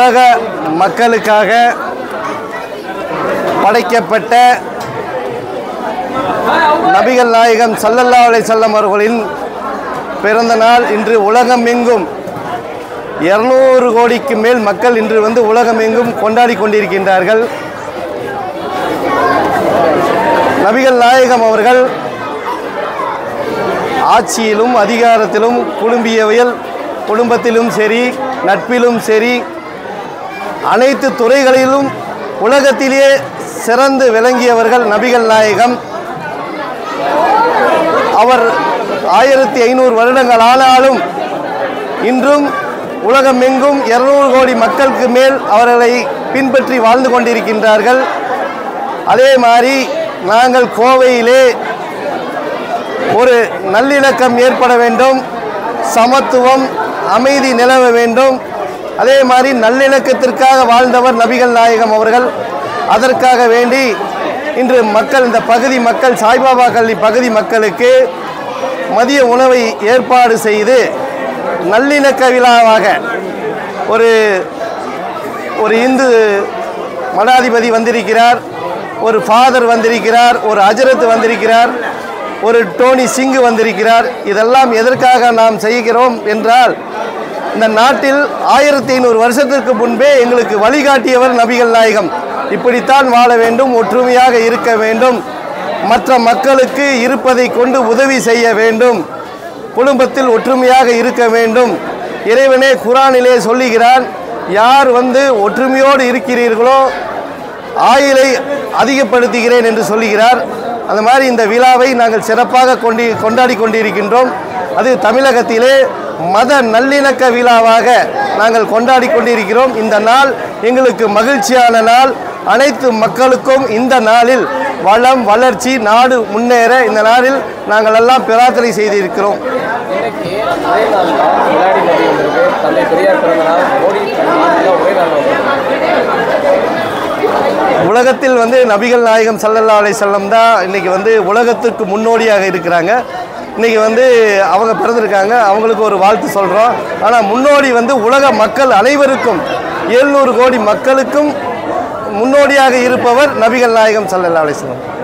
உலக மக்களுக்காக படைக்கப்பட்ட நபிகள் நாயகம் ஸல்லல்லாஹு அலைஹி வஸல்லம் அவர்களின் பிறந்த நாள் இன்று உலகமெங்கும் இருநூறு கோடிக்கு மேல் மக்கள் இன்று வந்து உலகமெங்கும் கொண்டாடி கொண்டிருக்கின்றார்கள் நபிகள் நாயகம் அவர்கள் ஆட்சியிலும் அதிகாரத்திலும் குடும்பியவியல் குடும்பத்திலும் சரி நட்பிலும் சரி அனைத்து துறைகளிலும் உலகத்திலேயே சிறந்து விளங்கியவர்கள் நபிகள் நாயகம் அவர் ஆயிரத்தி ஐநூறு வருடங்கள் ஆனாலும் இன்றும் உலகமெங்கும் இருநூறு கோடி மக்களுக்கு மேல் அவர்களை பின்பற்றி வாழ்ந்து கொண்டிருக்கின்றார்கள் அதே மாதிரி நாங்கள் கோவையிலே ஒரு நல்லிணக்கம் ஏற்பட வேண்டும் சமத்துவம் அமைதி நிலவ வேண்டும் அதே மாதிரி நல்லிணக்கத்திற்காக வாழ்ந்தவர் நபிகள் நாயகம் அவர்கள் அதற்காக வேண்டி இன்று மக்கள் இந்த பகுதி மக்கள் சாய்பாபா கல்வி பகுதி மக்களுக்கு மதிய உணவை ஏற்பாடு செய்து நல்லிணக்க விழாவாக ஒரு ஒரு இந்து மடாதிபதி வந்திருக்கிறார் ஒரு ஃபாதர் வந்திருக்கிறார் ஒரு அஜரத் வந்திருக்கிறார் ஒரு டோனி சிங்கு வந்திருக்கிறார் இதெல்லாம் எதற்காக நாம் செய்கிறோம் என்றால் இந்த நாட்டில் ஆயிரத்தி ஐநூறு வருஷத்திற்கு முன்பே எங்களுக்கு வழிகாட்டியவர் நபிகள் நாயகம் இப்படித்தான் வாழ வேண்டும் ஒற்றுமையாக இருக்க வேண்டும் மற்ற மக்களுக்கு இருப்பதை கொண்டு உதவி செய்ய வேண்டும் குடும்பத்தில் ஒற்றுமையாக இருக்க வேண்டும் இறைவனே குரானிலே சொல்லுகிறான் யார் வந்து ஒற்றுமையோடு இருக்கிறீர்களோ ஆயுளை அதிகப்படுத்துகிறேன் என்று சொல்லுகிறார் அந்த மாதிரி இந்த விழாவை நாங்கள் சிறப்பாக கொண்டு கொண்டாடி கொண்டிருக்கின்றோம் அது தமிழகத்திலே மத நல்லிணக்க விழாவாக நாங்கள் கொண்டாடி கொண்டிருக்கிறோம் இந்த நாள் எங்களுக்கு மகிழ்ச்சியான நாள் அனைத்து மக்களுக்கும் இந்த நாளில் வளம் வளர்ச்சி நாடு முன்னேற இந்த நாளில் நாங்கள் எல்லாம் பிரார்த்தனை செய்திருக்கிறோம் இன்னைக்கு ஒரே நாள் தான் விளையாடி நதி வந்திருக்கு தந்தை பெரியார் பிறந்த நாள் மோடி எல்லாம் ஒரே நாள் வந்திருக்கு உலகத்தில் வந்து நபிகள் நாயகம் ஸல்லல்லாஹு அலைஹி வஸல்லம் தான் இன்னைக்கு வந்து உலகத்துக்கு முன்னோடியாக இருக்கிறாங்க இன்னைக்கு வந்து அவங்க பிறந்திருக்காங்க அவங்களுக்கு ஒரு வாழ்த்து சொல்கிறோம் ஆனால் முன்னோடி வந்து உலக மக்கள் அனைவருக்கும் எழுநூறு கோடி மக்களுக்கும் முன்னோடியாக இருப்பவர் நபிகள் நாயகம் ஸல்லல்லாஹு அலைஹி வஸல்லம்